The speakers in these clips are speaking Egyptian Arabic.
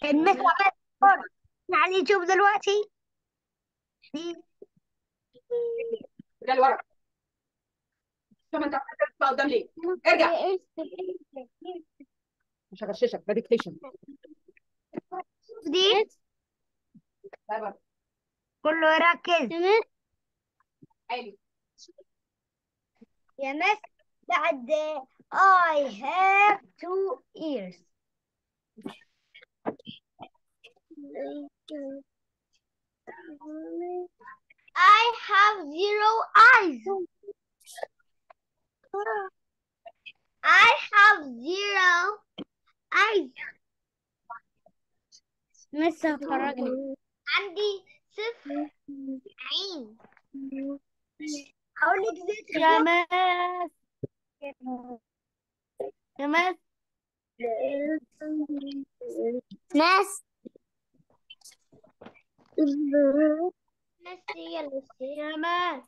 المس عملت على اليوتيوب دلوقتي ارجع لورا طب انت بقى قدام ليه؟ ارجع مش هغششك ده ديكتيشن دي كله يركز عالي يا مس بعد I have two ears I have zero eyes. I have zero eyes. لسه فرجني عندي صفر عين هقول لك ازاي يا تخبيها ماس يا ماس ناس ناس هي اللي يا ماس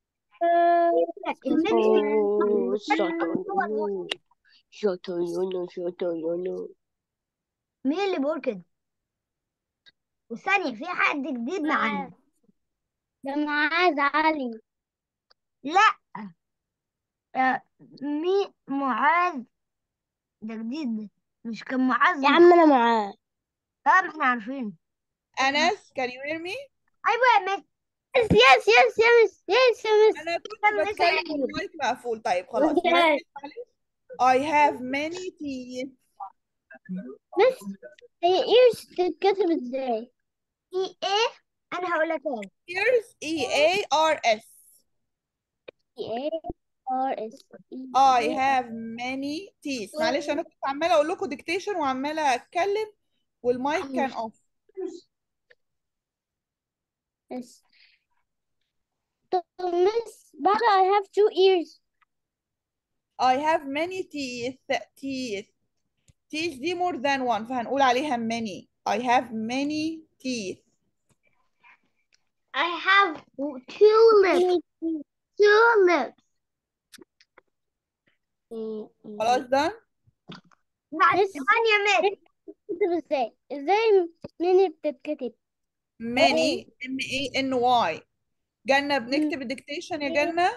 مين اللي بيقول كده؟ والثانية في حد جديد معانا ده معاذ علي لا آه، مين معاذ ده جديد ده مش كان معاذ يا عم انا معاه اه ما احنا عارفين انس can you hear me؟ ايوه يا مس يس يس يس يس يس يس انا كنت استنى بتكلم ثانية. والمايك مقفول طيب خلاص Okay. معلش. I have many teeth بس هي ايش تتكتب ازاي؟ اي ايه انا هقول لك ايه ears E A R S A R S E I have many teeth معلش انا كنت عماله اقول لكم ديكتيشن وعماله اتكلم والمايك كان اوف S طب miss بعد I have two ears I have many teeth teeth teeth دي more than one فهنقول عليها many I have many teeth I have two lips two lips خلاص ده بعد بس- ثمانية مس بتتكتب ازاي؟ ازاي مني بتتكتب؟ many M A N Y جنة بنكتب الديكتيشن يا جنة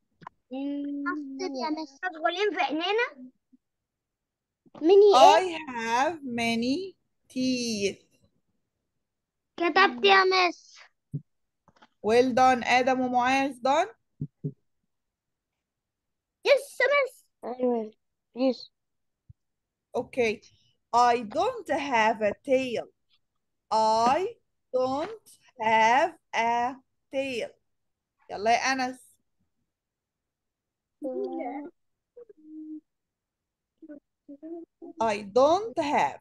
يا مس مشغولين في عينينا مني I ايه؟ have many teeth كتبت يا مس well done آدم ومعاذ done يس مس ايوه يس Okay. I don't have a tail. I don't have a tail. يلا يا أنس. I don't have.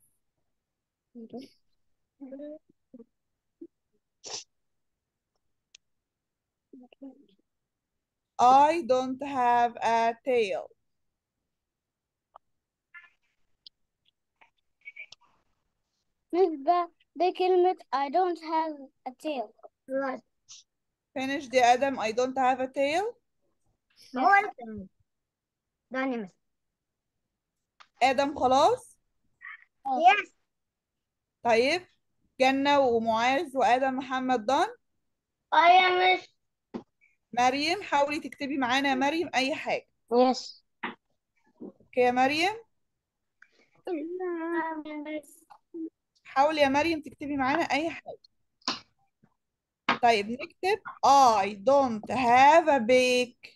I don't have a tail. نسبة ده كلمة I don't have a tail Finish يا آدم. I don't have a tail. ما هو لسه داني مس آدم خلاص. يس طيب. جنة ومعاذ وآدم محمد دان. اه يا مس مريم حاولي تكتبي معانا يا مريم أي حاجة. يس اوكي يا مريم. حاولي يا مريم تكتبي معانا أي حاجة. طيب نكتب I don't have a beak.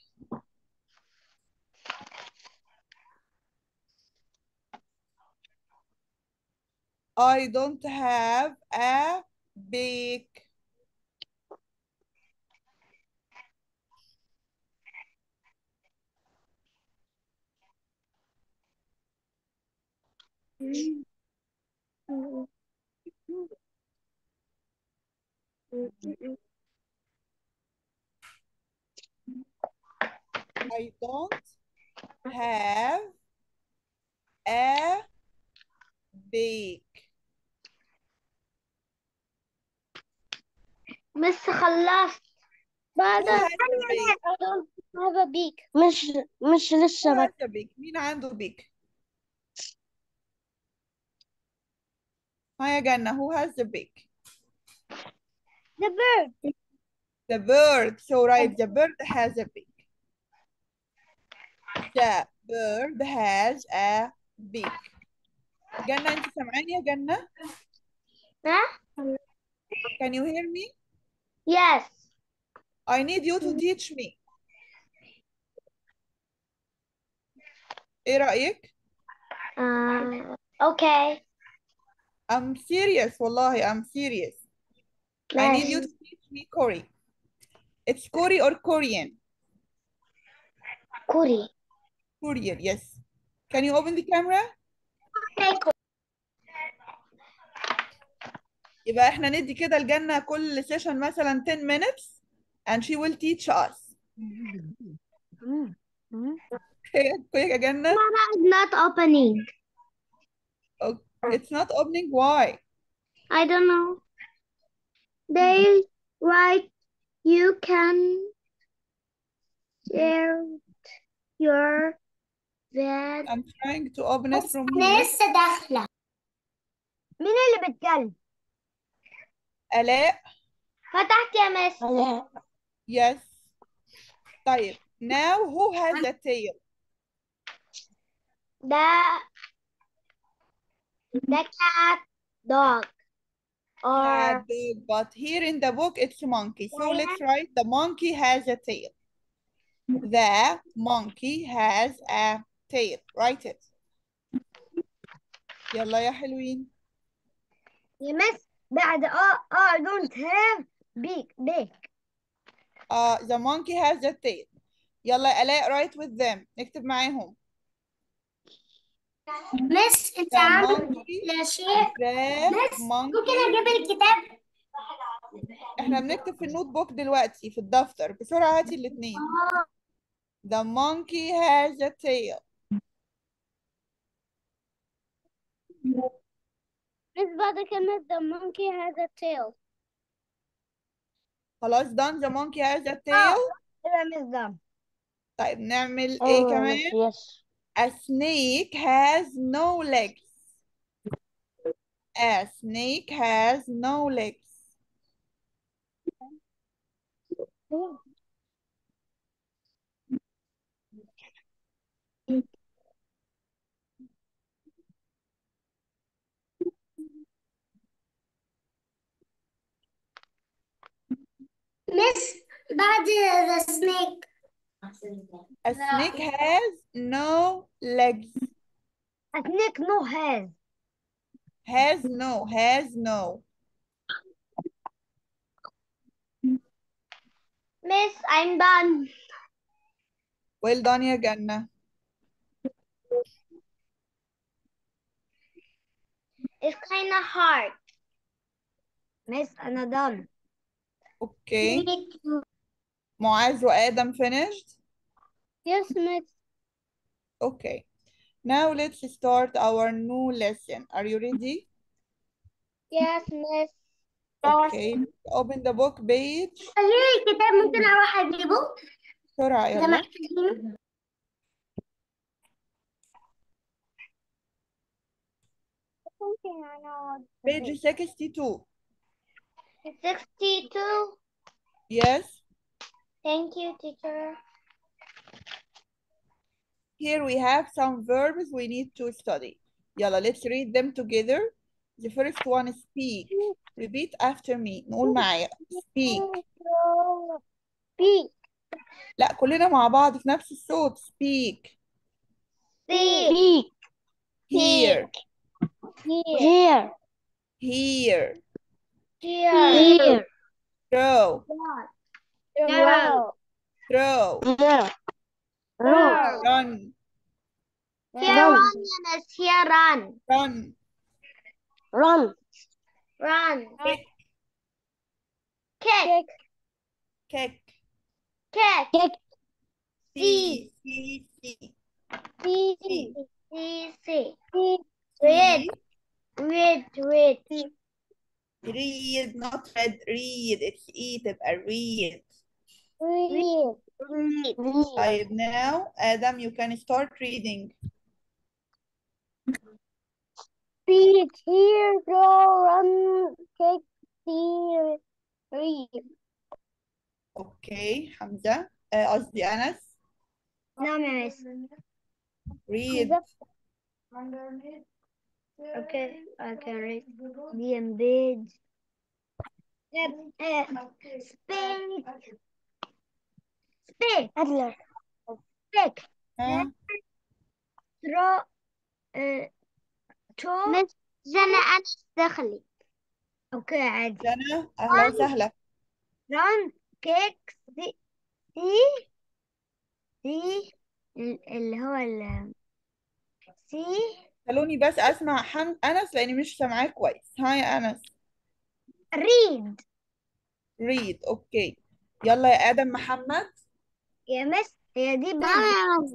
I don't have a beak. I don't have a beak. مس خلصت بعد Who has a beak? I don't have a beak مش مش Who لسه has بك a beak? مين عنده beak؟ ها يا جنة who has the beak The bird. the bird so right the bird has a beak the bird has a beak جنة انت سامعاني يا جنة Huh? can you hear me Yes. I need you to teach me ايه رأيك Uh, okay. I'm serious والله I'm serious I need you to teach me Kori it's Kori or Korean Kuri. Korean yes can you open the camera يبقى احنا ندي كده الجنة كل سيشن مثلا 10 minutes and she will teach us okay كويس يا جنة It's not opening. Okay. it's not opening why I don't know. They write you can share your bed. I'm trying to open it from here لسه داخلة مين اللي بيتكلم؟ آلاء فتحت يا مس yes طيب now who has a tail ده ده cat dog or cat dog but here in the book it's monkey so let's write the monkey has a tail the monkey has a tail write it يلا يا حلوين يا مس بعد اه اه don't have big big uh, the monkey has a tail يلا يا آلاء write with them نكتب معاهم مس انت the عندك monkey لا شيء the ممكن monkey اجيب الكتاب احنا بنكتب في النوت بوك دلوقتي في الدفتر بسرعة هاتي الاتنين The monkey has a tail. Miss بعد كلمة the monkey has a tail. خلاص done the monkey has a tail. كده مس ده طيب نعمل ايه كمان؟ Yes. A snake has no legs. A snake has no legs. مس بعد the snake A snake has no legs. A snake no has Has no, has no. Miss I'm done Well done يا جنة. It's kind of hard Miss أنا done Okay. معاذ وآدم finished? Yes, Miss. Okay. Now let's start our new lesson. Are you ready? Yes, Miss. Okay. Open the book page. خليني الكتاب ممكن أروح أجيبه بسرعة إذا يلا. محتاجين Page 62. 62 Yes. Thank you teacher Here we have some verbs we need to study. يلا let's read them together. The first one is speak. Repeat after me. نقول معايا. Speak. Speak. لا كلنا مع بعض في نفس الصوت. Speak. See Hear. Here. Hear. Here Here. Throw. Row. Throw. Here. Row. Run. Here run Yanis here run Run. Run. Run Kick. Kick Kick. Kick Kick. See. See. See. See. See see See. Read Read Read Read. Not read. Read. It's E تبقى read. Read. Read Read. طيب now Adam you can start reading. speak here draw run kick see read اوكي حمزة آه، قصدي أنس نعم يا مس read Okay, I can read the embed. Yep, uh, speak. Speak. Adler Speak. ها Throw. Uh, to. مس جنى أنس دخلي Okay, عادي. جنى أهلا وسهلا Run, kick, see, see, see, ال- اللي هو ال see, خلوني بس أسمع حم... أنس لأني مش سامعاه كويس ها يا أنس read. read أوكي يلا يا آدم محمد يا مس هي دي بيج نعم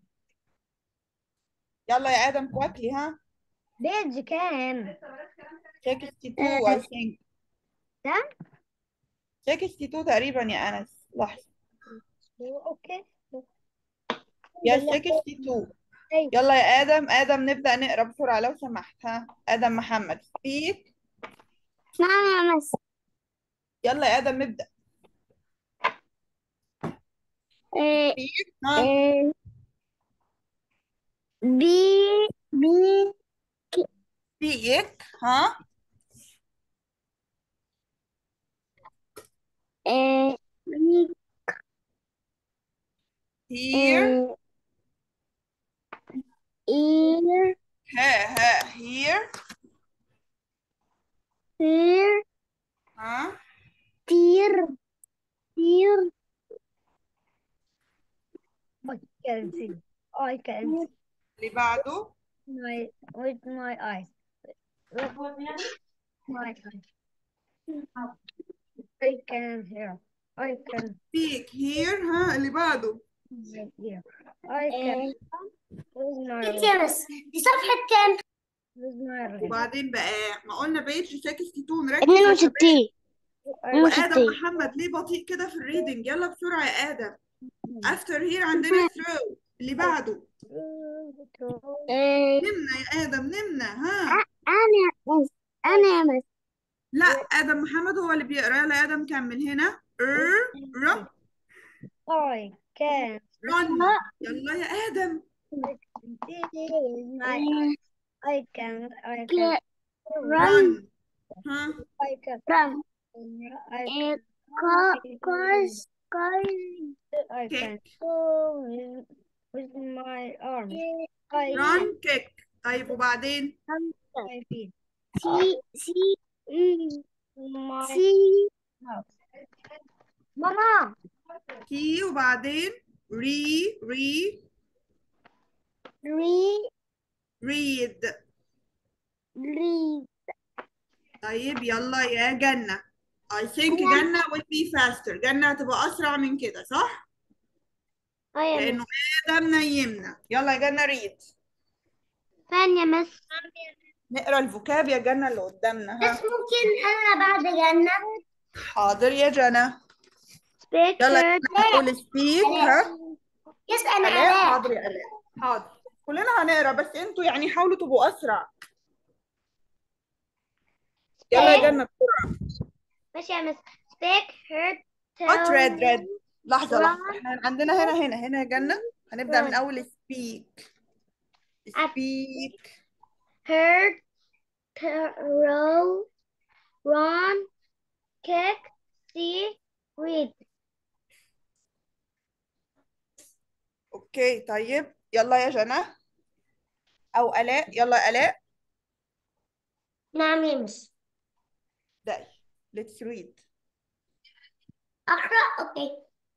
يلا يا آدم كواكلي ها بيج كام؟ 62 I think ده؟ 62 تقريبا يا أنس لحظة اوكي يا 62 أيوة. يلا يا آدم آدم نبدأ نقرأ بسرعة لو سمحت ها آدم محمد speak نعم يا مس يلا يا آدم نبدأ إيه، ها إيه، بي بي speak ها إيه، بي here إيه، ها ها here here ها تير تير I can see. I can see اللي بعده my with my eyes. With my eyes. I can hear. I can speak here ها اللي بعده hear. I can إيه، with my يا مس دي صفحة كام؟ with my وبعدين بقى ما قلنا بيج 62 ركز يا 62 شباب. وآدم 62 محمد ليه بطيء كده في الريدنج يلا بسرعة يا آدم after here عندنا throw اللي بعده إيه، نمنا يا آدم نمنا ها أنا يا مس أنا يا مس لا آدم محمد هو اللي بيقرا يلا يا آدم كمل هنا er ر I can run يلا يا آدم with my إيه، I can I can كلا- run ها I can رم I إيه، كا- كاز كاز I can kick go with, with my arms. I run kick طيب وبعدين my feet. سي سي إيه، My سي mouth. ماما key وبعدين re re ري read ري طيب يلا يا جنة I think جنة will be faster جنة هتبقى أسرع من كده صح؟ أيوة لأنه آدم نيمنا يلا يا جنة read ثانية مس نقرا الفوكاب يا جنة اللي قدامنا ها بس ممكن أنا بعد جنة حاضر يا جنى speak يلا يا third جنة نقول speak ها يس أنا آلاء آلاء حاضر يا آلاء حاضر كلنا هنقرا بس انتوا يعني حاولوا تبقوا أسرع يلا يا جنة بسرعة ماشي يا مس speak heard What red tell red لحظة لحظة run احنا عندنا هنا هنا هنا يا جنة هنبدأ من run أول speak speak heard roll run kick see read اوكي طيب يلا يا جنى او الاء يلا يا الاء نعم يا مس دقي let's read أقرأ أوكي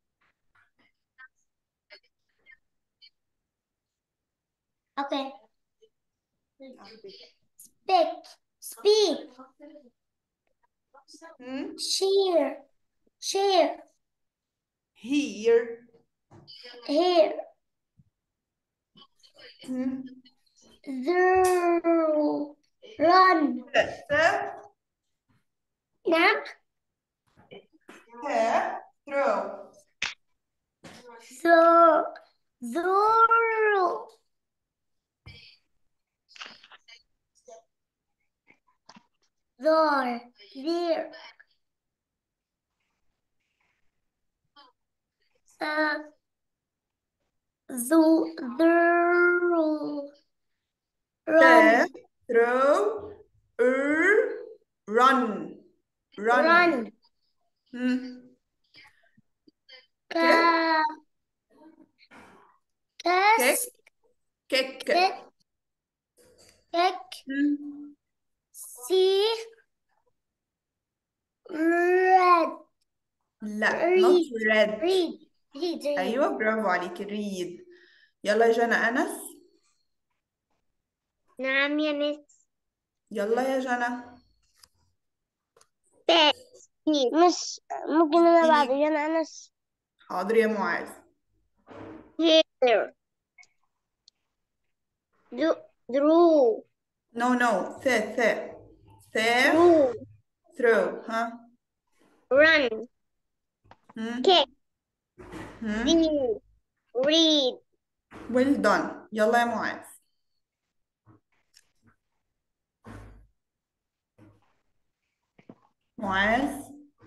أوكي speak speak Hmm? share share here here Hmm. there run Step, نعم step, throw so zoro there there uh, the there run th throw er run run run مم. ka kas kick kick kick مم. see red لا Read. not red read read read ايوه برافو عليكي read يلا يا جنى انس نعم يا مس يلا يا جنى مش ممكن انا بعد انا انس حاضر يا معاذ here do drew no no th th th drew throw ها run هم؟ kick هم؟ see read well done يلا يا معاذ معاذ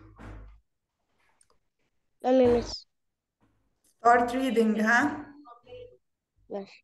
نعم يا مس start reading ها ماشي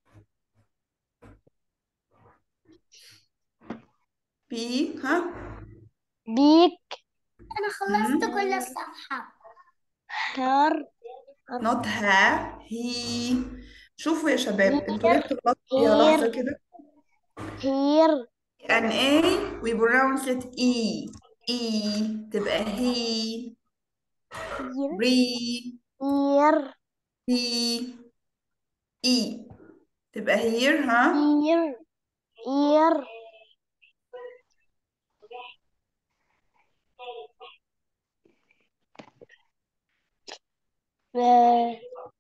بي ها بيك انا خلصت كل الصفحة هر not ها هي شوفوا يا شباب انتوا ليه بتغلطوا فيها لحظة كده here an A we pronounce it E E تبقى he here re here he E تبقى here ها here here uh,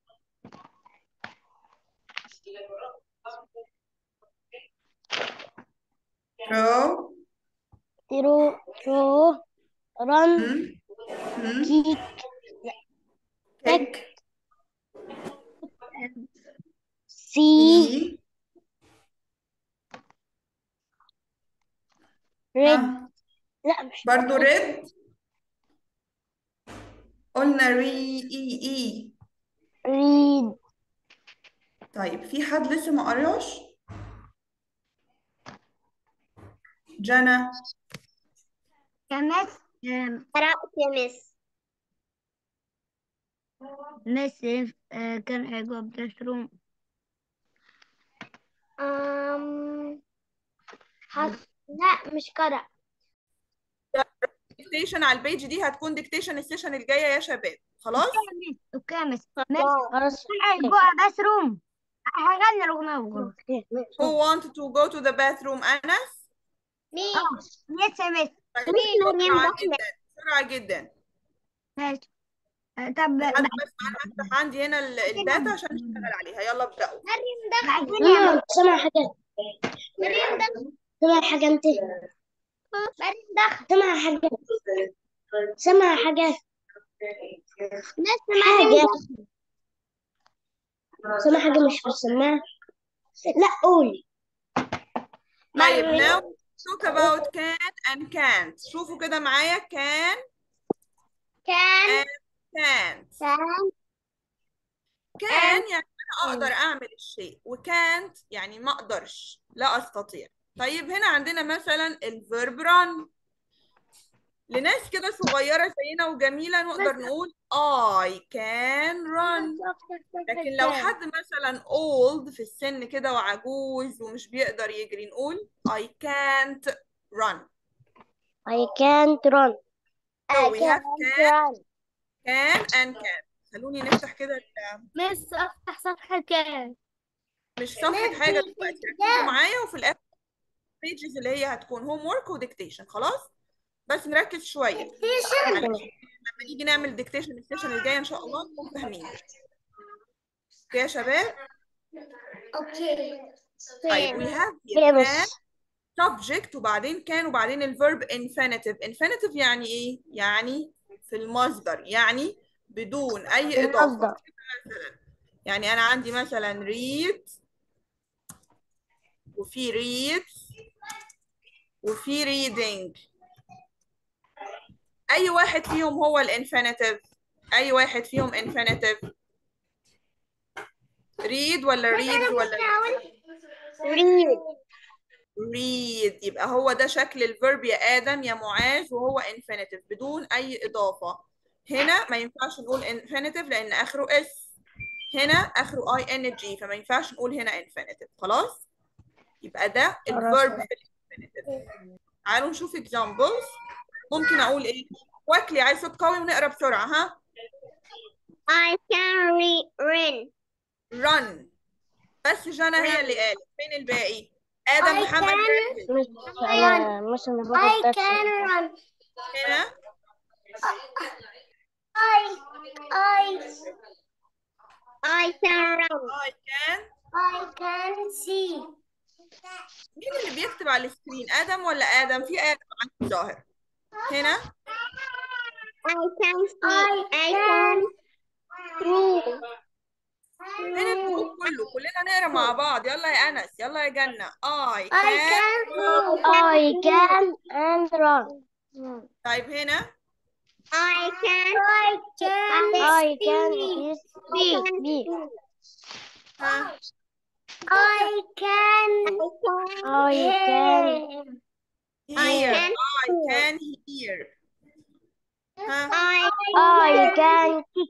throw throw throw run هم؟ هم؟ kick kick see E red ها لا مش برضو red قلنا ري اي اي read طيب في حد لسه ما قراش جنى كمس قرأت يا مس مس آه، كان هيجاوب كلاس أم... حس... لا مش قرأ ديكتيشن على البيج دي هتكون ديكتيشن السيشن الجايه يا شباب خلاص اوكي يا مس مس خلاص كان هيجوا بس روم هغني الأغنية وخلاص who want to go to the bathroom أنس مين اه يس يا مس طيب، مين مين بسرعة بطلع جدا بسرعة جدا ماشي آه، طب حد بس أنا هفتح عندي هنا ال- الداتا عشان نشتغل عليها يلا ابدأوا مريم عايزين مريم سمع حاجة مريم دخل سمع حاجة انت مريم دخل سمع حاجة سمع حاجة ناس حاجة سمع حاجة مش في السماعة لا قولي طيب مريم. now talk about can and can't شوفوا كده معايا can كان can't كان can يعني أنا أقدر أعمل الشيء وكانت يعني ما أقدرش لا أستطيع طيب هنا عندنا مثلا الفيرب run لناس كده صغيرة زينا وجميلة نقدر نقول I can run لكن لو حد مثلا old في السن كده وعجوز ومش بيقدر يجري نقول I can't run I can't run So we have run can and can خلوني نفتح كده ال- مس افتح صفحة كام مش صفحة حاجة دلوقتي ركزوا معايا وفي الآخر pages اللي هي هتكون homework و dictation خلاص بس نركز شوية علشان لما نيجي نعمل dictation السيشن الجاية إن شاء الله نكون فاهمين اوكي يا شباب اوكي طيب we have يا here can مس subject وبعدين كان وبعدين الفيرب infinitive infinitive يعني ايه يعني في المصدر يعني بدون اي اضافه المصدر. مثلا يعني انا عندي مثلا read وفي reads وفي reading أي واحد فيهم هو الانفينيتيف أي واحد فيهم انفينيتيف read ولا read ولا read read يبقى هو ده شكل الفيرب يا آدم يا معاذ وهو infinitive بدون أي إضافة هنا ما ينفعش نقول infinitive لأن آخره اس هنا آخره اي ان جي فما ينفعش نقول هنا infinitive خلاص يبقى ده الفيرب في الانفينيتيف تعالوا نشوف examples ممكن أقول إيه واكلي عايز صوت قوي ونقرا بسرعة ها I can read run run بس جنى هي اللي قالت فين الباقي آدم I محمد can- ركز. مش أنا مش أنا I باخد درس can run هنا I I I can run I can I can see مين اللي بيكتب على السكرين ادم ولا ادم في ادم عندي ظاهر هنا I can see I can through فين الجروب كله كلنا نقرا مع بعض يلا يا انس يلا يا جنة I I can can I can and run طيب هنا I can I can I can speak speak ها I can I can hear can I can hear ها I I can kick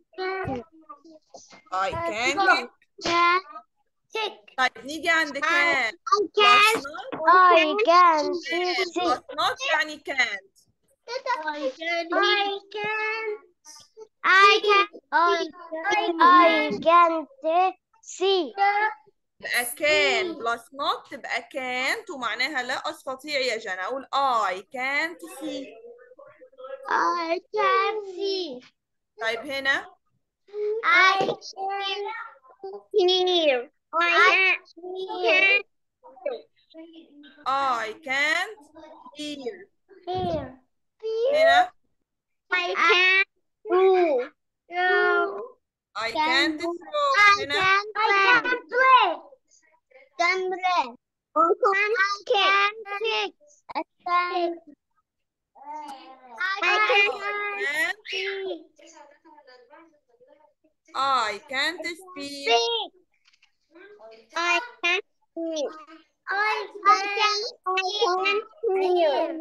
I can kick can tick طيب نيجي عند can I plus can not I can can see plus not يعني can't I can I can I can I can't see تبقى can plus not تبقى can't ومعناها لا استطيع يا جنى اقول I can't see I can see طيب هنا I can hear I can I can't hear hear هنا I can throw I can't throw I هنا can play can play I can kick I can I can I can't speak speak I can speak I can I can hear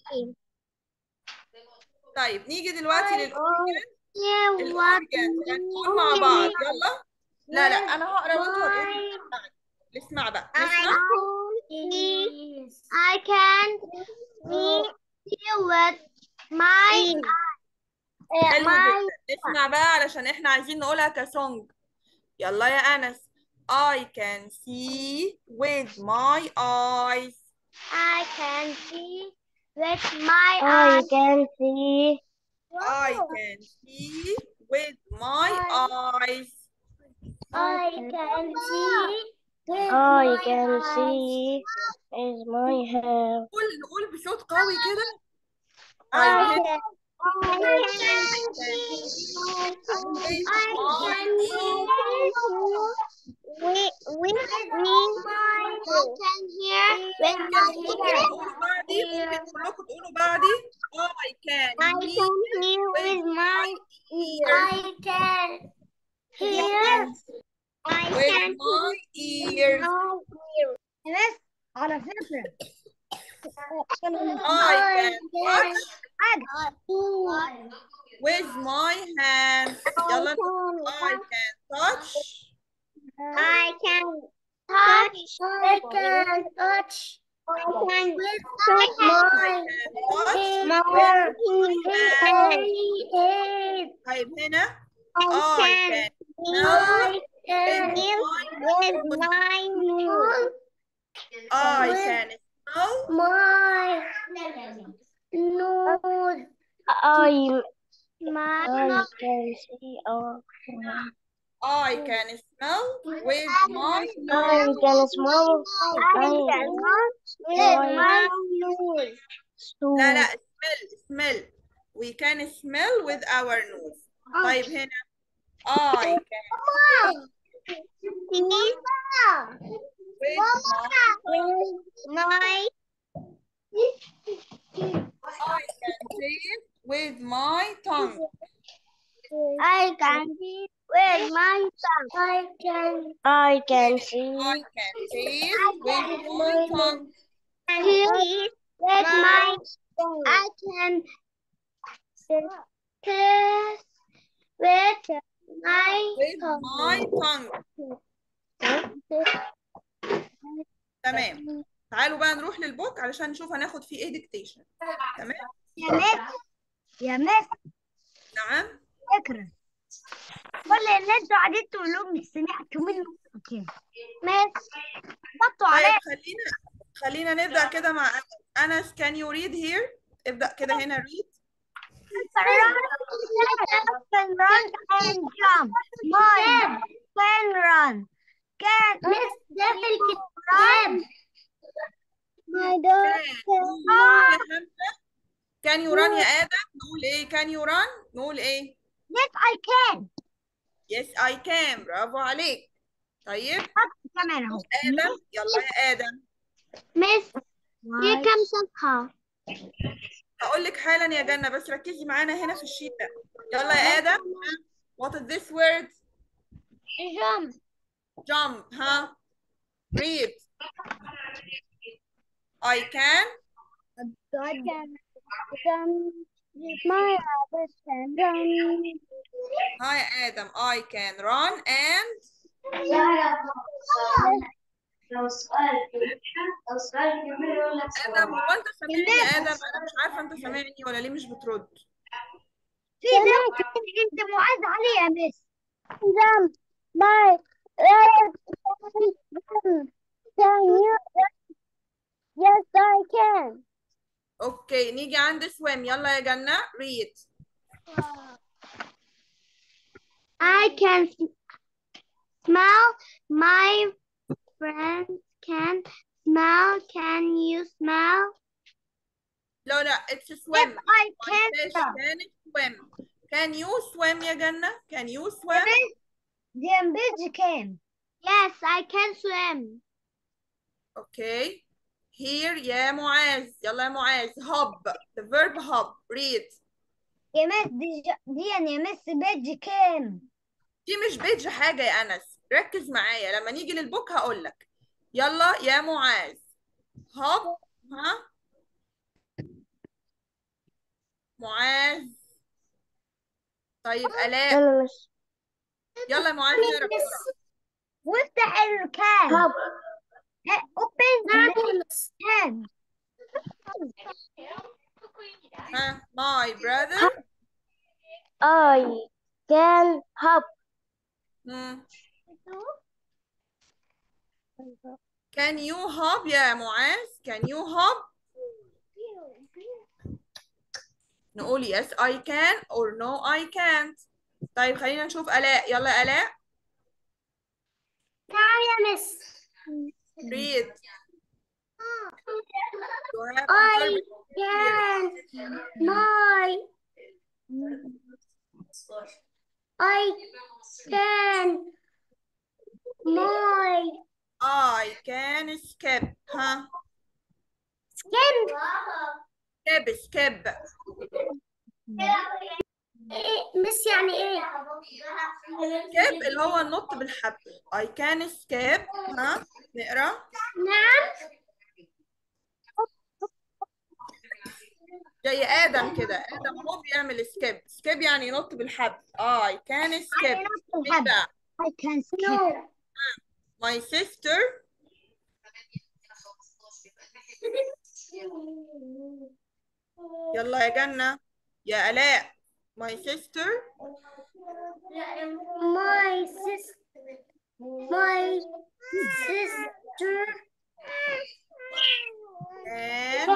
طيب نيجي دلوقتي للأورجن Yeah, what الأورجن هنقول مع بعض يلا لا لا أنا هقرا وأنتوا هتقولوا اسمع بقى I نسمع can see, I can see you with my uh, حلو my جدا اسمع بقى علشان احنا عايزين نقولها كسونج يلا يا أنس I can see with my eyes I can see with my I eyes. can see I can see with my eyes I can see with I my can eyes. see is my hair قول نقول بصوت قوي كده I طيب هنا can, I can see. I can see with, with me. I can hear with my ممكن ears. تقولوا بعدي ممكن كلكم تقولوا بعدي I can I hear can hear with my ears I can hear. I with can my ears بس على فكرة I can touch with my hands يلا نقول I can touch I can touch. I can touch. I can touch my touch my head. طيب هنا I I can can feel with my nose. I can smell My nose. I My I can see uh, I can smell with my I can smell I can with my nose. so لا لا smell smell we can smell with our nose طيب هنا I can with my my I can taste with my tongue I can see with my tongue. I can. I can see. I can taste with my tongue Taste with my. I can taste with my with my tongue تمام تعالوا بقى نروح للبوك علشان نشوف هناخد فيه ايه ديكتيشن تمام يا مس يا مس نعم فكرة كل اللي انتوا قاعدين تقولوه مش سمعتوا منه كده مس حطوا طيب عليا خلينا خلينا نبدأ كده مع أنس أنس can you read here ابدأ كده هنا read can run and jump mine can run can Miss ده في الكتاب My dog can you run يا حمزة can you run يا آدم نقول إيه can you run نقول إيه yes I can yes I can برافو عليك طيب حط كمان اهو آدم يلا يا آدم Miss دي كم صفحة؟ هقول لك حالا يا جنة بس ركزي معانا هنا في الشيت ده يلا يا آدم what is this word jump jump ها read I can jump my rabbit can run ها يا آدم I can run and لو سؤال لو سؤال كبير يقول لك آدم هو أنت سامعني يا آدم أنا مش عارفة أنت سامعني ولا ليه مش بترد في ده انت معاذ عليه يا مس jump my rabbit can run can you yes I can أوكي نيجي عند swim يلا يا جنة read I can s- smell my friends can smell can you smell لا لا it's yes swim I My can fish can swim can you swim يا جنة can you swim دي امبيج كام yes I can swim أوكي here يا معاذ يلا يا معاذ hop the verb hop read يا مس دي ج- دي يعني يا مس بيج كام دي مش بيج حاجة يا أنس ركز معايا لما نيجي للبوك هقول لك يلا يا معاذ هوب ها معاذ طيب آلاء يلا يا معاذ نقرا بسرعة وافتح الكان اوبن كان ها my brother I can hop مم. can you hop يا معاذ can you hop نقول yes I can or no I can't طيب خلينا نشوف آلاء يلا يا آلاء نعم يا مس read you have I the verb can my I can my I can skip ها skin skip skip إيه مس يعني ايه skip اللي هو النط بالحبل I can skip ها نقرا نعم زي آدم كده آدم هو بيعمل skip skip يعني ينط بالحبل I can skip يعني نفس إيه الحبل بقى؟ I can skip no my sister يلا يا جنة يا آلاء my sister my sister my sister can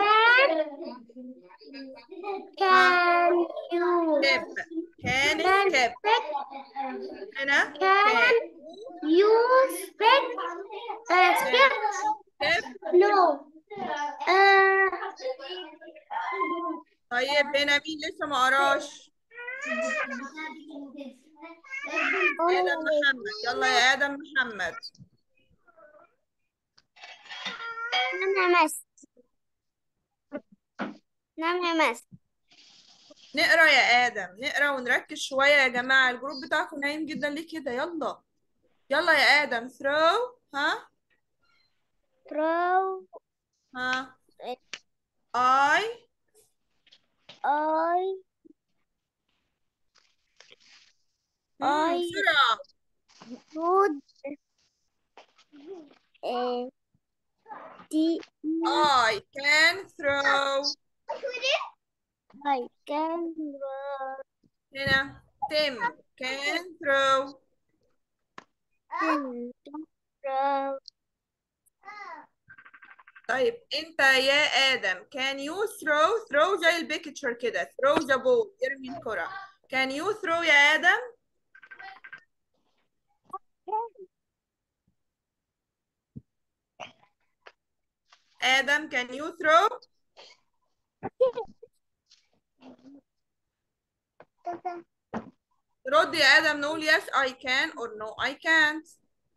can can you skip can can skip speak هنا can you speak uh, skip skip no uh, طيب هنا مين لسه ما قراش آدم محمد يلا يا آدم محمد نعم يا مس نعم يا مس نقرا يا آدم نقرا ونركز شوية يا جماعة الجروب بتاعكم نايم جدا ليه كده يلا يلا يا آدم throw ها throw ها I I مم، I- بسرعة would uh, the I can throw I can run هنا Tim can throw in throw طيب انت يا آدم can you throw throw زي البيكتشر كده throw the ball ارمي الكرة can you throw يا آدم آدم can you throw رد يا آدم نقول yes I can or no I can't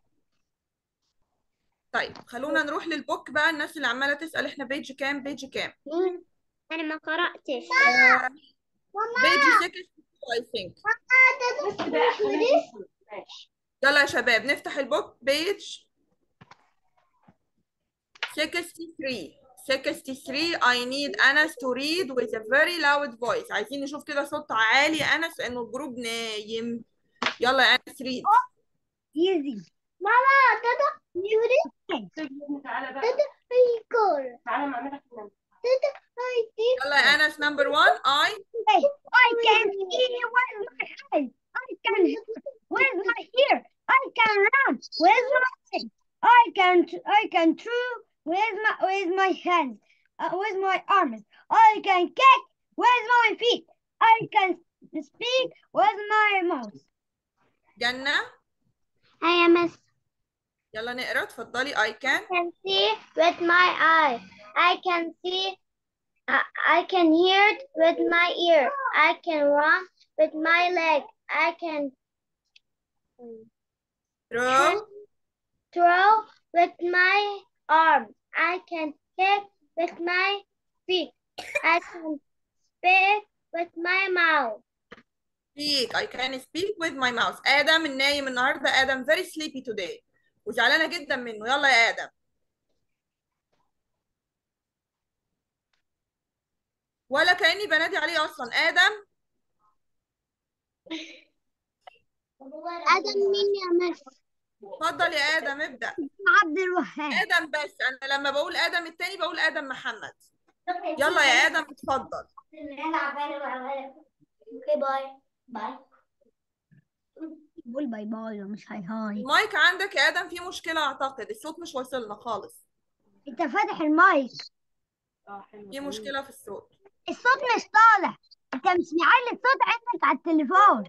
طيب خلونا نروح للبوك بقى الناس اللي عمالة تسأل احنا بيج كام بيج كام أنا ما قرأتش بيج 62 I think يلا يا شباب نفتح البوك بيج 63 63 I need أنس to read with a very loud voice عايزين نشوف كده صوت عالي يا أنس لأنه الجروب نايم يلا يا أنس read easy ماما تاتا يوري تعالى بقى تاتا هيكور تعالى ما اعملك نام تاتا هيدي يلا يا أنس number one I Hey, I can see with my eyes. I can with my ear. I can run with my legs. I can I can throw with my with my hands, uh, with my arms. I can kick with my feet. I can speak with my mouth. جنة I am a يلا نقرا اتفضلي I can can see with my eye. I can see. I, I can hear it with my ear. I can run with my leg. I can throw throw with my arm. I can kick with my feet. I can speak with my mouth. speak I can speak with my mouth آدم النايم النهاردة آدم very sleepy today وزعلانة جدا منه يلا يا آدم ولا كأني بنادي عليه أصلا آدم آدم مين يا مس؟ اتفضل يا آدم ابدأ عبد الوهاب. آدم بس أنا لما بقول آدم التاني بقول آدم محمد يلا يا آدم اتفضل اوكي باي باي قول باي باي مش هاي هاي. المايك عندك يا آدم فيه مشكلة أعتقد الصوت مش واصلنا خالص انت فاتح المايك. اه حلو في مشكلة في الصوت الصوت مش طالع. انت مش معلي الصوت عندك على التليفون.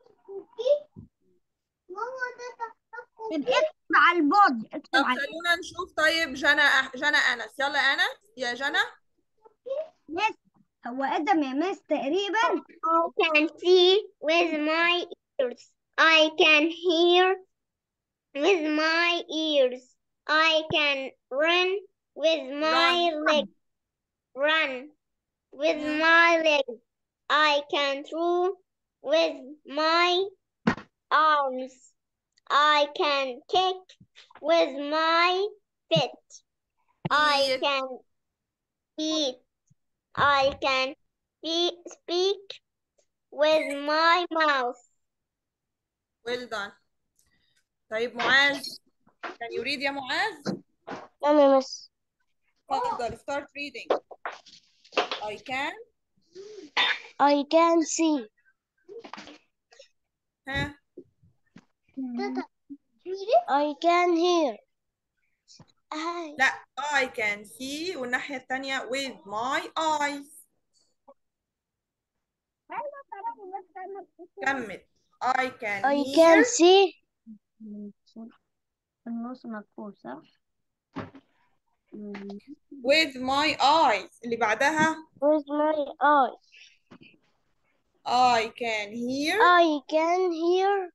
طب اكتب على البورد اكتب طب على خلونا نشوف طيب جنى أح- جنى أنس يلا أنس يا جنى مس هو ادم يا مس تقريبا I can see with my ears. I can hear with my ears. I can run with my legs. Run with Mm. my legs. I can throw with my arms. I can kick with my feet. I Eat. can eat. I can be- speak with my mouth. well done طيب معاذ can you read يا معاذ أنا مس اتفضل start reading I can I can see. ها I can hear. I لا I can see والناحية التانية with my eyes كمل I can I hear can see. النص مكتوب صح؟ with my eyes اللي بعدها with my eyes. I can hear I can hear.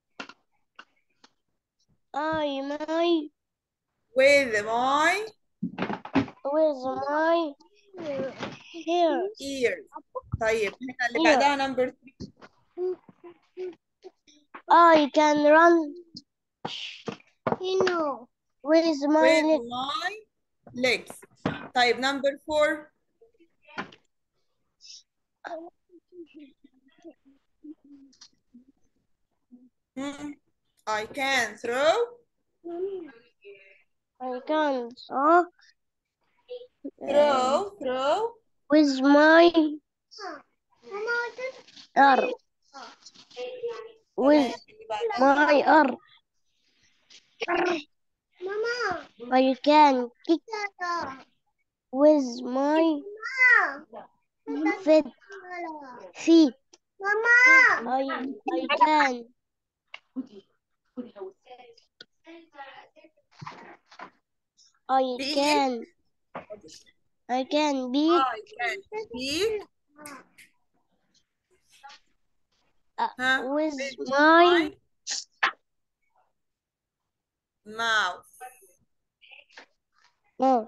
I my with my with my ears. ears طيب هنا اللي أيوة. بعدها نمبر 3 I can run you know with my with leg my legs طيب نمبر 4 Hmm. I can throw I can uh, throw throw with my arm with اللي بعدها my arm I can kick with my feet feet I I can I Be- can I can be I can speak uh, huh, with with my my mouth no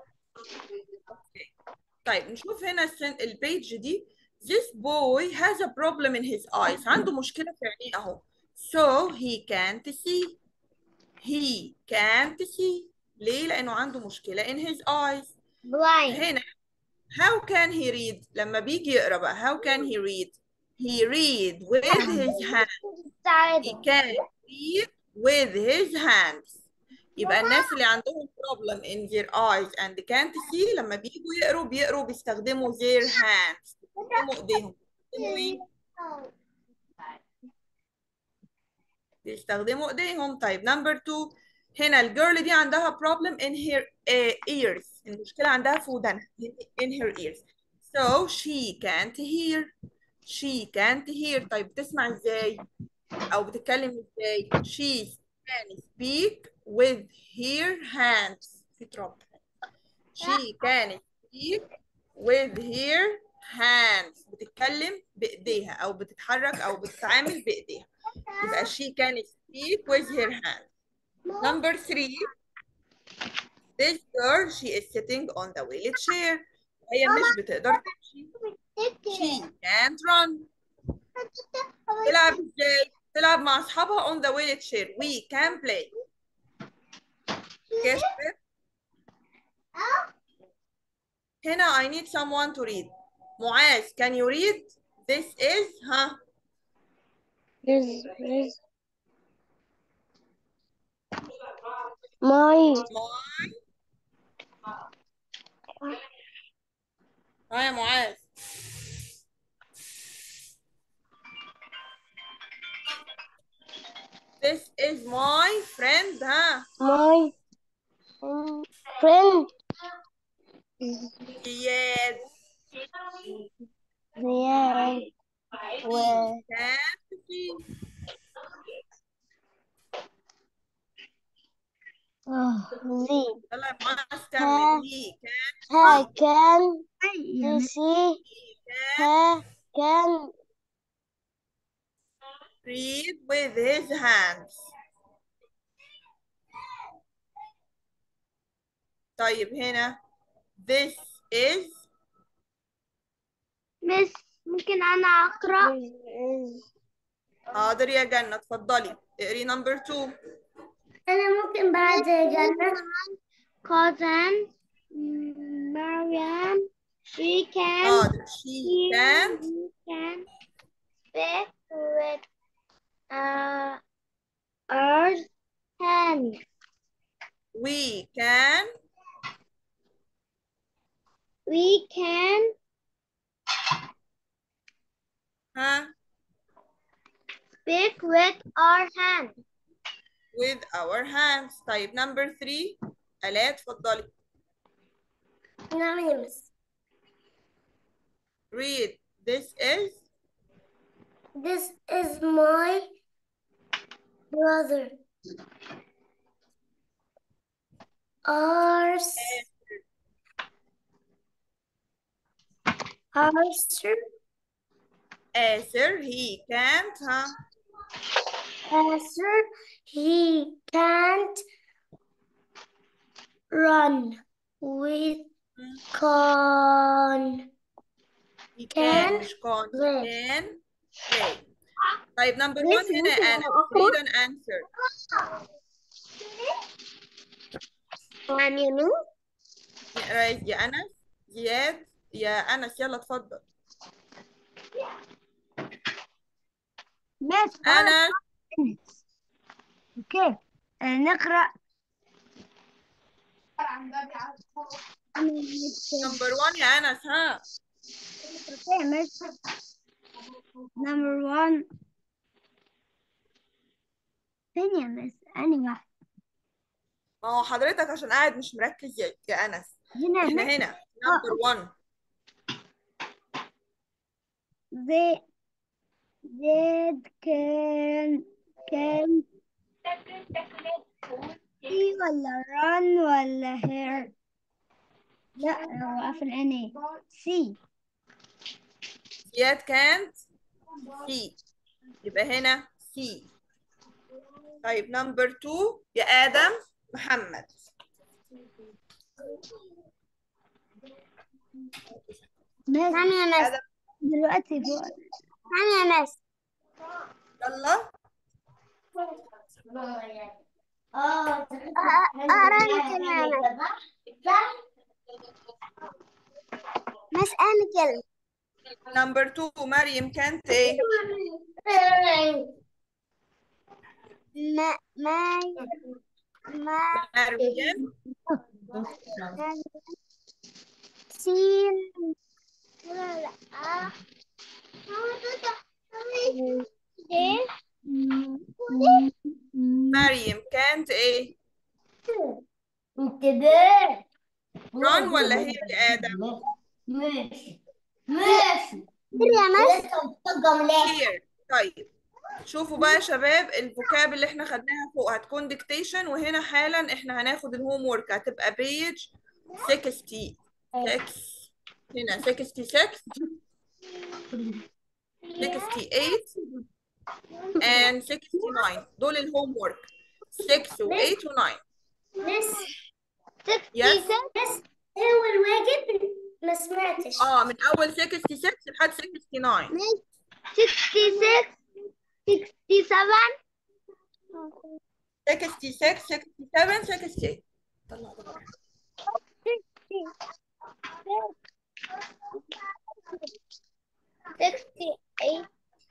طيب نشوف هنا السن البيج دي this boy has a problem in his eyes عنده مشكلة في عينيه اهو so he can't see he can't see ليه لأنه عنده مشكلة in his eyes blind هنا how can he read لما بيجي يقرأ بقى how can he read he read with his hands he can read with his hands يبقى الناس اللي عندهم problem in their eyes and can't see لما بييجوا يقروا بيقروا بيستخدموا their hands بيستخدموا ايديهم بيستخدموا ايه؟ بيستخدموا ايديهم طيب نمبر 2 هنا الجيرل دي عندها problem in her uh, ears المشكلة عندها في ودانها in her ears so she can't hear she can't hear طيب بتسمع ازاي او بتتكلم ازاي she can speak with her hands في تراب she can speak with her hands بتتكلم بايديها او بتتحرك او بتتعامل بايديها يبقى she can speak with her hands number three this girl she is sitting on the wheelchair هي مش بتقدر تمشي she can't run تلعب ازاي تلعب مع اصحابها on the wheelchair we can play كسبت هنا I need someone to read معاذ can you read this is ها is is my معاذ ها يا معاذ This is my friend ها my um, friend Yes yeah well can see the يلا يا معاذ كمل he I can يعني see can I can read with his hands طيب هنا this is miss ممكن أنا أقرأ is حاضر يا جنة اتفضلي اقري نمبر 2 أنا ممكن بعد جنة cousin Mariam she can حاضر she can she can speak with uh, our hands we can we can ها speak with our hands with our hands طيب نمبر 3 آلاء اتفضلي names read this is this is my brother ours ours Asher he can't ها Answer, he can't run with con he Can can مش can play. he can play طيب نمبر Miss 1 هنا ممكن أنا أقرأ؟ read an answer Can you know? right يا أنس زياد يا أنس يلا اتفضل مس أنس اوكي آه، نقرأ نمبر 1 يا أنس ها اوكي مس نمبر 1 فين يا مس أني واحد ما هو حضرتك عشان قاعد مش مركز يا يا أنس هنا احنا مس هنا نمبر 1 they Zed can can see ولا run ولا hear لا هو قافل عينيه see زياد can't see يبقى هنا see طيب نمبر 2 يا آدم محمد مس نعم يا مس آدم دلوقتي فوق نعم يا مس يلا أقرأ لك كمان مس أنا كلمة نمبر 2 مريم كانت ايه ما ما ما مريم سين لا لا مريم كانت ايه كده ران ولا هي يا آدم ماشي ماشي يا مس هير طيب شوفوا بقى يا شباب الفوكاب اللي احنا خدناها فوق هتكون ديكتيشن وهنا حالا احنا هناخد الهوم ورك هتبقى بيج 66 هنا 66 68 and 69 دول الهوم ورك 6 و8 و9 مس Yes. مس هو الواجب ما سمعتش اه من اول 66 لحد 69 66 67 66 67 68 طلع ده بره. Sixty eight.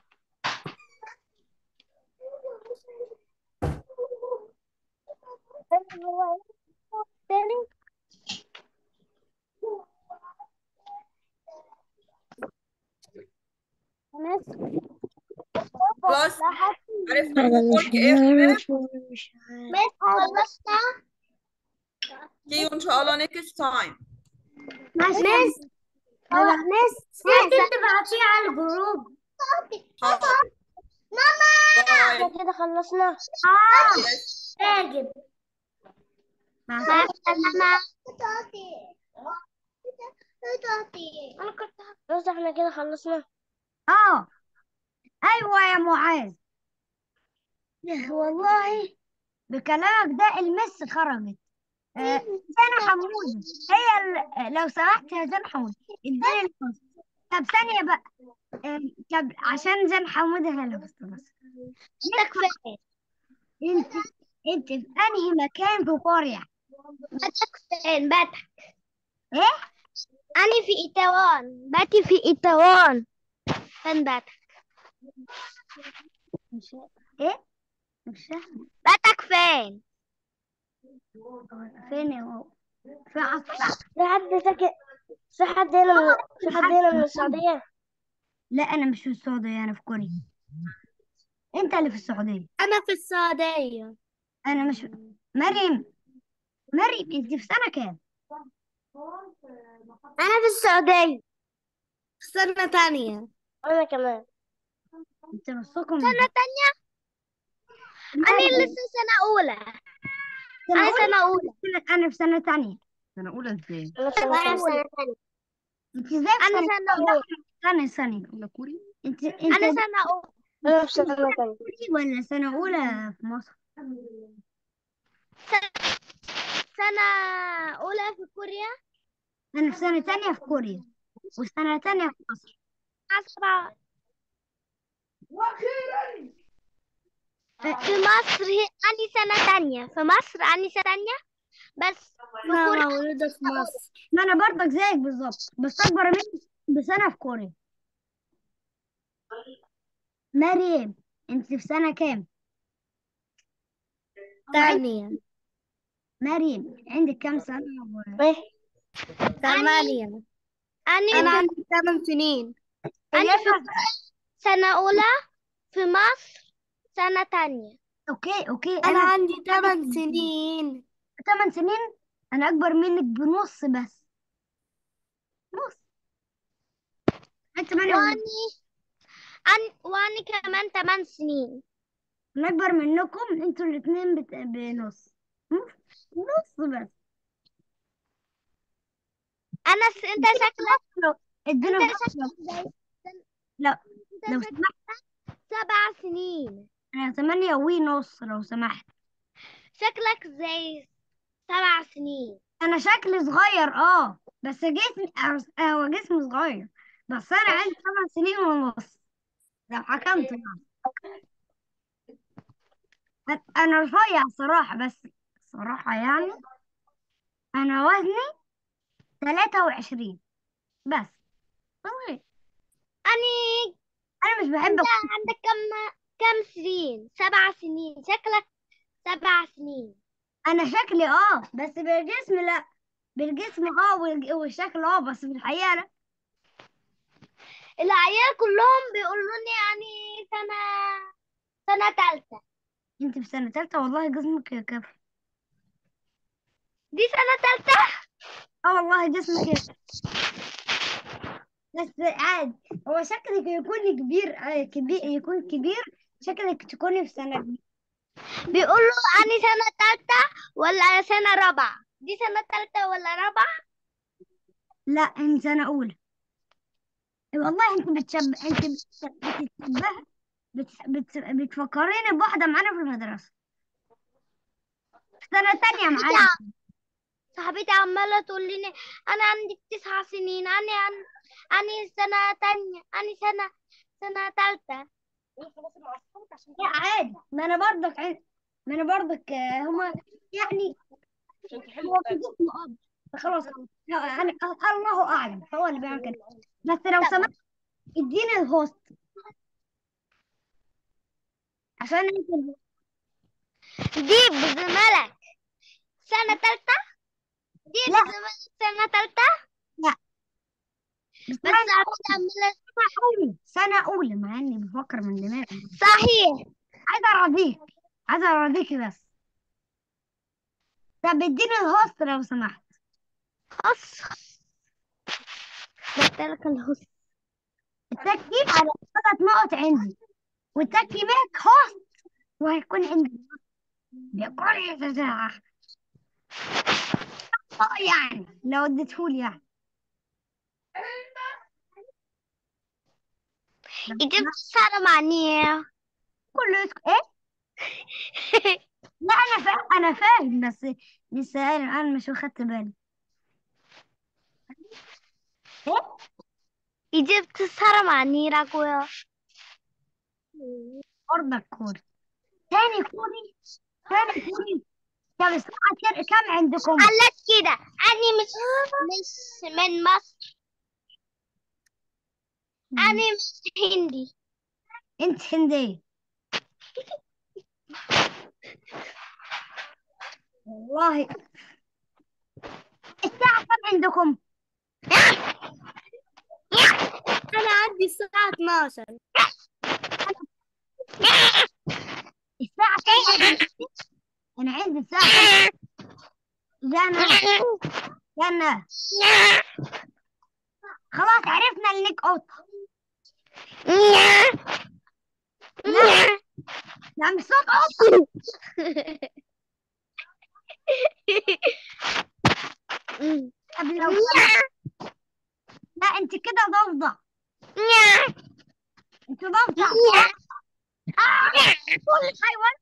خلاص عرفنا الهوم ورك ايه يا شباب مس خلصنا see you ان شاء الله next time مس هو مس ممكن تبعتيه على الجروب حاضر ماما باي كده خلصنا Yes. واجب مع مع السلامة أنا كنت بس احنا كده خلصنا اه ايوه يا معاذ يا أخي والله بكلامك ده المس خرجت آه، زينة حمودة هي ال- لو سمحت يا زين حمودة اديني الفرصة طب ثانية بقى آه، طب عشان زين حمودة هي اللي بتبص كفاية انت انت في انهي مكان في قرية باتك فين باتك ايه أنا في إيتوان باتي في إيتوان فين باتك مش ايه مش فاهمة باتك فين فين يا بابا في عصر في حد ساكن في حد هنا من في حد هنا من السعودية لا انا مش في السعودية انا في كوريا انت اللي في السعودية أنا في السعودية انا مش مريم مريم انت في سنة كام أنا في السعودية في سنة تانية أنا كمان انت نصكم سنة تانية أنا لسه سنة أولى سنة أنا أولى سنة أولى انا في سنة تانية سنة أولى إزاي؟ أنا في سنة تانية انت ازاي في أنا سنة سنة أولى ثانية ثانية أولى كوري؟ انت انت أنا سنة أولى أنا في سنة تانية كوري ولا سنة أولى في مصر سنة أولى في كوريا أنا في سنة تانية في كوريا وسنة تانية في مصر سبعة في مصر هي أني سنة تانية في مصر أني سنة تانية بس في أنا كوريا مولودة في مصر ما أنا برضك زيك بالظبط بس أكبر مني بسنة في كوريا مريم أنت في سنة كام؟ تانية مريم عندك كام سنة؟ ثمانية أني أنا عندي ثمان سنين أني في سنة أولى في مصر سنة تانية أوكي أوكي أنا أنا عندي ثمان سنين ثمان سنين أنا أكبر منك بنص بس نص أنت مريم وأني أن وأني كمان تمن سنين أنا أكبر منكم أنتوا الاتنين بت... بنص نص نص بس أنا س... أنت شكلك ادينا أنت فرصة. شكلك زي لا أنت لو شكلك سمحت سبع سنين أنا ثمانية ونص لو سمحت شكلك زي سبع سنين أنا شكلي صغير أه بس جسمي أو- هو جسمي صغير بس أنا عندي ثمان سنين ونص لو حكمت يعني أ- أنا رفيع صراحة بس صراحة يعني أنا وزني ثلاثة وعشرين بس صغير. أني أنا مش بحب أنت أكون- عندك كم كم سنين سبع سنين شكلك سبع سنين أنا شكلي أه بس بالجسم لأ بالجسم أه والج- والشكل أه بس في الحقيقة لأ العيال كلهم بيقولوا لي يعني سنة سنة تالتة أنت في سنة تالتة والله جسمك كفر دي سنة تالتة اه والله جسمك كده بس عادي هو شكلك يكون كبير آه، كبير يكون كبير شكلك تكوني في سنة كبيرة. بيقولوا أني سنة تالتة ولا سنة رابعة دي سنة تالتة ولا رابعة لا انت سنة أولى والله انت بتشبه انت بت- بتتشبه بت... بت... بتفكريني بواحدة معانا في المدرسة في سنة تانية معانا صاحبتي عمالة تقول لي أنا عندي تسع سنين أنا أنا أنا سنة تانية أنا سنة سنة تالتة لا عادي ما انا برضك عن... ما انا برضك آه، هما يعني هو في جسم اب خلاص انا الله اعلم هو اللي بيعمل كده بس لو سمحت اديني الهوست عشان انت دي بزملك سنة تالتة دي لا. بزملك سنة تالتة لا بس بس صاحبتي عمالة سنة أولى سنة أولى مع إني بفكر من دماغي صحيح عايزة أراضيك عايزة أراضيكي بس طب اديني الهوست لو سمحت خص قلت الهوس التكييف على ثلاث نقط عندي والتكييف ماك هوست وهيكون عندي بكل يتساعة اه يعني لو اديتهولي يعني إجابة صار معنية كله يسكت ايه لا انا فاهم انا فاهم بس لسه انا أنا مش واخدت بالي ايه إجابة صار معني라고요 برضك كوري تاني كوري تاني كوري طب الساعة كام كام عندكم؟ قالت كده أنا مش مش من مصر أنا مش هندي انت هندية والله الساعة كام عندكم؟ أنا عندي الساعة 12 الساعة كام عندكم؟ أنا عندي الساعة كام؟ جانا جانا خلاص عرفنا انك قطة لا مش صوت قطة طب لو لا انت كده ضفدع انت ضفدع آه، كل حيوان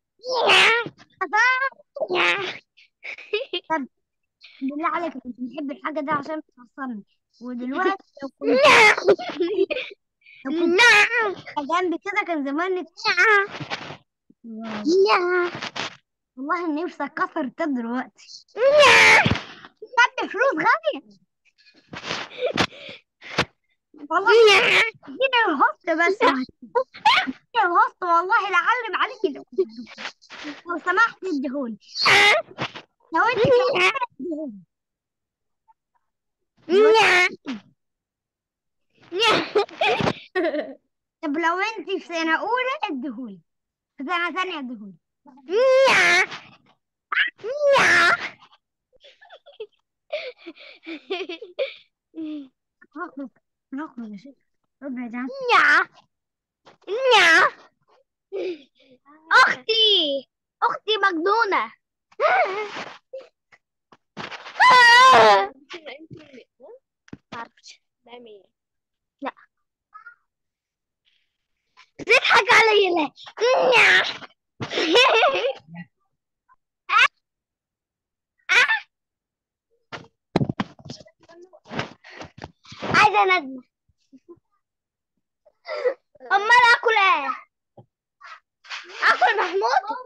أفهم. بالله عليك انت بتحب الحاجة دي عشان بتوصلني ودلوقتي لو كنت لو كنت جنبي كده كان زمانك والله إن نفسي أكسر التاب دلوقتي خدت فلوس غالية والله اديني الهوست بس اديني الهوست والله لعلم عليك لو لو سمحت اديهولي لو انت سمحت اديهولي طب لو انت في سنة أولى اديهولي في سنة ثانية اديهولي هخرج هخرج يا شيخ ابعد عني أختي أختي مجنونة معرفش لا بتضحك عليا ليه عايزة ندمة أمال آكل إيه؟ آكل محمود؟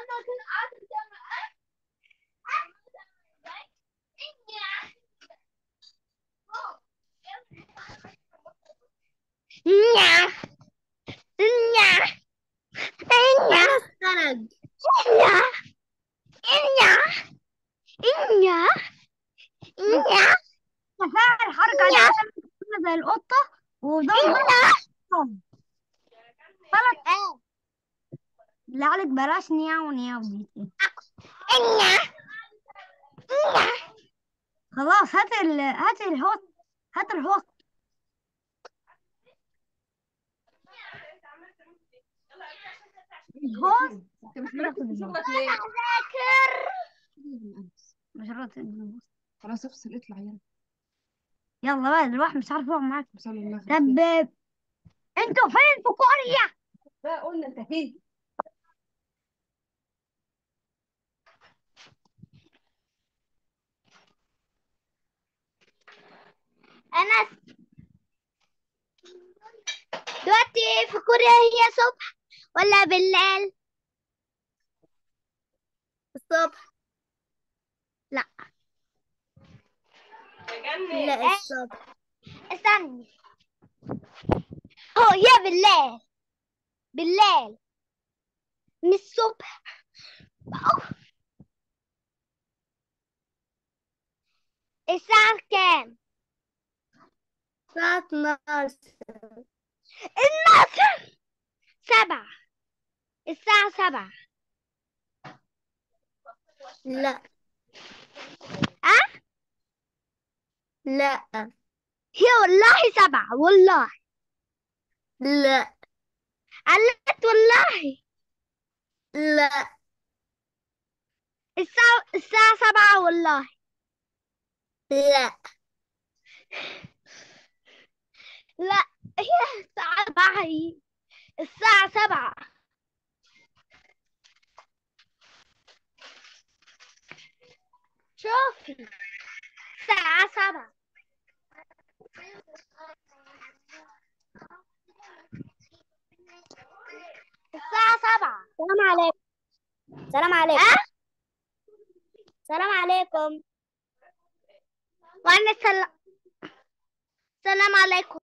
نيا نيا نيا خرج نيا نيا نيا نيا تفاعل الحركة دي عاملة زي القطة وده غلط اللي عليك بلاش نياو نياو دي خلاص هات ال هات الهوست هات الهوست الهوست انت مش مركز في شغلك ليه؟ مش راضي الهوست. خلاص افصل اطلع يلا يلا بقى الواحد مش عارف يقعد معاك وصلي المغرب طب انتوا فين في كوريا؟ بقى قلنا انت فين؟ أنا دلوقتي في كوريا هي صبح ولا بالليل؟ الصبح لا لا الصبح استني هو هي بالليل بالليل من الصبح الساعة كام؟ الساعة 12 النصر سبعة الساعة سبعة لا أه؟ لا هي والله سبعة والله لا علقت والله لا الساعة الساعة سبعة والله لا لا هي الساعة سبعة هي الساعة سبعة شوفي الساعة سبعة الساعة سبعة السلام عليكم السلام عليكم أه؟ السلام عليكم وأنا السلام السلام عليكم